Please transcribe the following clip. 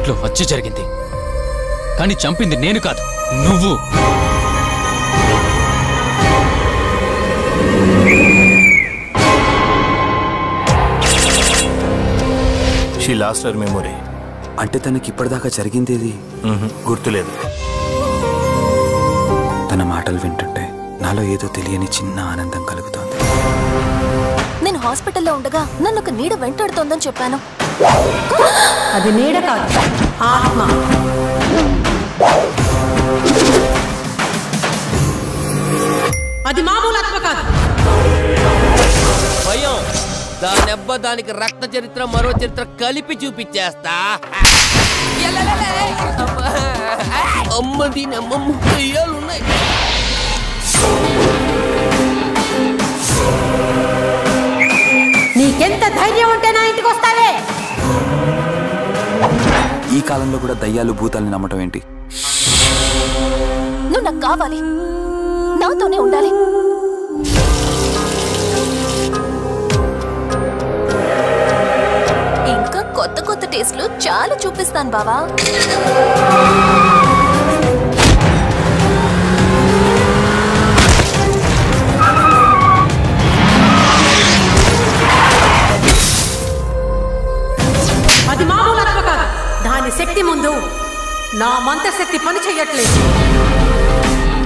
ఇంట్లో హత్య జరిగింది కానీ చంపింది నేను కాదు నువ్వు షీ లాస్ట్ హర్ మెమొరీ అంటే తనకి ఇప్పటిదాకా జరిగిందేది గుర్తులేదు తన మాటలు వింటుంటే నాలో ఏదో తెలియని చిన్న ఆనందం కలుగుతోంది నేను హాస్పిటల్లో ఉండగా నన్ను ఒక నీడ వెంటాడుతోందని చెప్పాను అది నీడ కాదు ఆత్మ అది మామూలు ఆత్మ కాదు భయం దానెబ్బ దానికి రక్త చరిత్ర మరో చరిత్ర కలిపి చూపించేస్తా ఎల్లెల్లెల్లే. అమ్మా. అమ్మ దీని అమ్మమ్మ దెయ్యాలున్నాయి నీకెంత ధైర్యం ఉంటే నా ఇంటికి వస్తావే ఈ కాలంలో కూడా దయ్యాలు భూతాల్ని నమ్మటం ఏంటి నువ్వు నాకు కావాలి నాతోనే ఉండాలి ఇంకా కొత్త కొత్త టేస్ట్లు చాలా చూపిస్తాను బావా అది మామూలు ఆత్మ కాదు దాని శక్తి ముందు నా మంత్రశక్తి పని చెయ్యట్లేదు